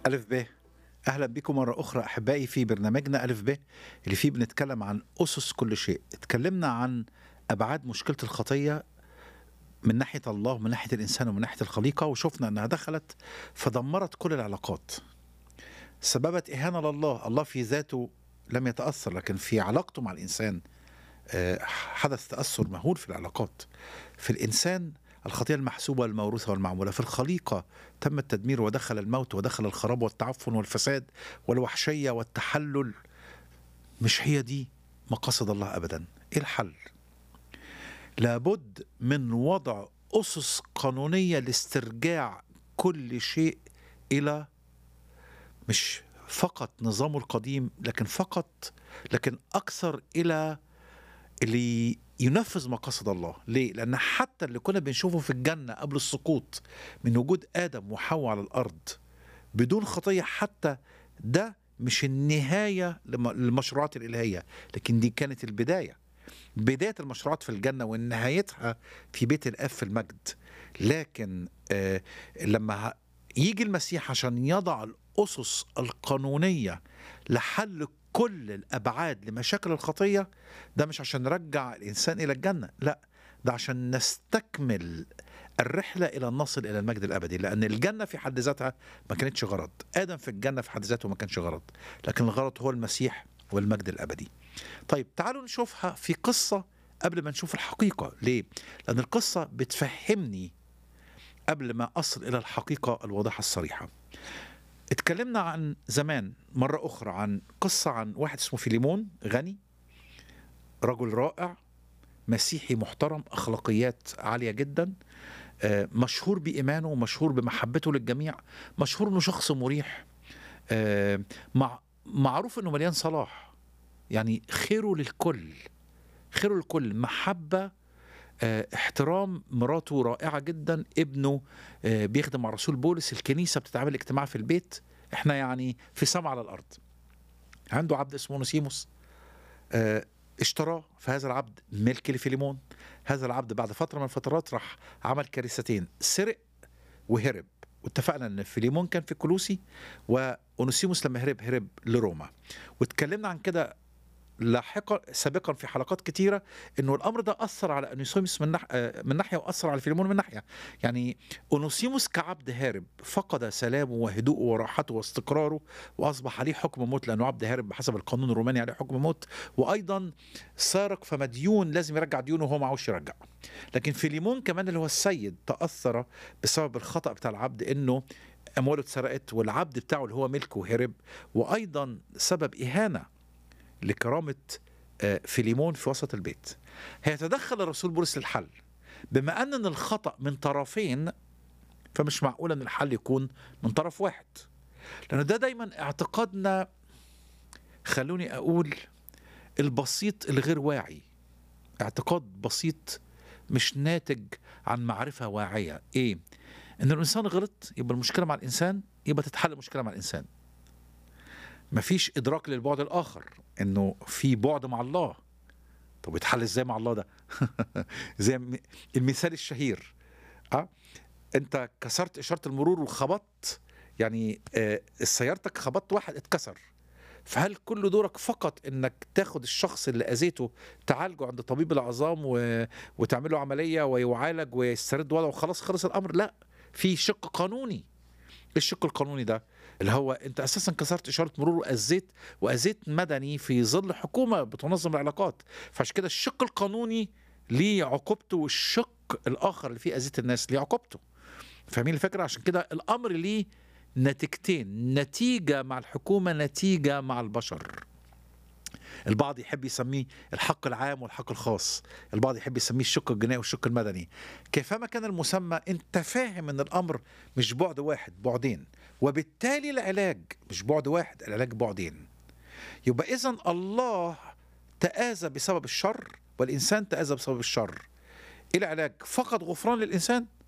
ألف ب أهلا بكم مرة أخرى أحبائي في برنامجنا ألف ب اللي فيه بنتكلم عن أسس كل شيء اتكلمنا عن أبعاد مشكلة الخطية من ناحية الله ومن ناحية الإنسان ومن ناحية الخليقة وشفنا أنها دخلت فدمرت كل العلاقات سببت إهانة لله الله في ذاته لم يتأثر لكن في علاقته مع الإنسان آه، حدث تأثر مهول في العلاقات في الإنسان الخطيئة المحسوبة الموروثة والمعمولة في الخليقة تم التدمير ودخل الموت ودخل الخراب والتعفن والفساد والوحشية والتحلل مش هي دي مقاصد الله أبدا إيه الحل؟ لابد من وضع أسس قانونية لاسترجاع كل شيء إلى مش فقط نظامه القديم لكن فقط لكن أكثر إلى اللي ينفذ مقاصد الله ليه؟ لأن حتى اللي كنا بنشوفه في الجنة قبل السقوط من وجود آدم وحواء على الأرض بدون خطية حتى ده مش النهاية لم- للمشروعات الإلهية لكن دي كانت البداية بداية المشروعات في الجنة ونهايتها في بيت الآب في المجد لكن آه لما ه- يجي المسيح عشان يضع الأسس القانونية لحل كل الأبعاد لمشاكل الخطية ده مش عشان نرجع الإنسان إلى الجنة لا ده عشان نستكمل الرحلة إلى أن نصل إلى المجد الأبدي لأن الجنة في حد ذاتها ما كانتش غرض آدم في الجنة في حد ذاته ما كانش غرض لكن الغرض هو المسيح والمجد الأبدي طيب تعالوا نشوفها في قصة قبل ما نشوف الحقيقة ليه؟ لأن القصة بتفهمني قبل ما أصل إلى الحقيقة الواضحة الصريحة اتكلمنا عن زمان مرة أخرى عن قصة عن واحد اسمه فيليمون غني رجل رائع مسيحي محترم أخلاقيات عالية جدا آه، مشهور بإيمانه ومشهور بمحبته للجميع مشهور أنه شخص مريح آه، مع معروف أنه مليان صلاح يعني خيره للكل خيره للكل محبة آه، احترام مراته رائعة جدا ابنه آه، بيخدم مع رسول بولس الكنيسة بتتعمل اجتماع في البيت احنا يعني في سما على الأرض عنده عبد اسمه نسيموس آه، اشتراه فهذا العبد ملك لفيليمون هذا العبد بعد فترة من الفترات راح عمل كارثتين سرق وهرب واتفقنا ان فيليمون كان في كلوسي واونوسيموس لما هرب هرب لروما واتكلمنا عن كده لاحقا سابقا في حلقات كتيره انه الامر ده اثر على اونوسيموس من ناح... آه، من ناحيه واثر على فيليمون من ناحيه يعني اونوسيموس كعبد هارب فقد سلامه وهدوءه وراحته واستقراره واصبح عليه حكم موت لانه عبد هارب بحسب القانون الروماني عليه حكم موت وايضا سارق فمديون لازم يرجع ديونه وهو معهوش يرجع لكن فيليمون كمان اللي هو السيد تاثر بسبب الخطا بتاع العبد انه امواله اتسرقت والعبد بتاعه اللي هو ملكه هرب وايضا سبب اهانه لكرامه آه، فيليمون في وسط البيت هيتدخل الرسول بولس للحل بما ان إن الخطا من طرفين فمش معقول ان الحل يكون من طرف واحد لان ده دايما اعتقادنا خلوني اقول البسيط الغير واعي اعتقاد بسيط مش ناتج عن معرفه واعيه ايه ان الانسان غلط يبقى المشكله مع الانسان يبقى تتحل المشكله مع الانسان مفيش ادراك للبعد الاخر انه في بعد مع الله طب يتحل ازاي مع الله ده زي م- المثال الشهير اه انت كسرت اشاره المرور وخبطت يعني آه سيارتك خبطت واحد اتكسر فهل كل دورك فقط انك تاخد الشخص اللي اذيته تعالجه عند طبيب العظام و... وتعمل له عمليه ويعالج ويسترد وضعه وخلاص خلص الامر لا في شق قانوني إيه الشق القانوني ده اللي هو انت اساسا كسرت اشاره مرور واذيت واذيت مدني في ظل حكومه بتنظم العلاقات فعشان كده الشق القانوني ليه عقوبته والشق الاخر اللي فيه اذيه الناس ليه عقوبته فاهمين الفكره عشان كده الامر ليه نتيجتين نتيجه مع الحكومه نتيجه مع البشر البعض يحب يسميه الحق العام والحق الخاص البعض يحب يسميه الشق الجنائي والشق المدني كيفما كان المسمى انت فاهم ان الامر مش بعد واحد بعدين وبالتالي العلاج مش بعد واحد العلاج بعدين يبقى اذا الله تآذى بسبب الشر والانسان تآذى بسبب الشر ايه العلاج فقط غفران للانسان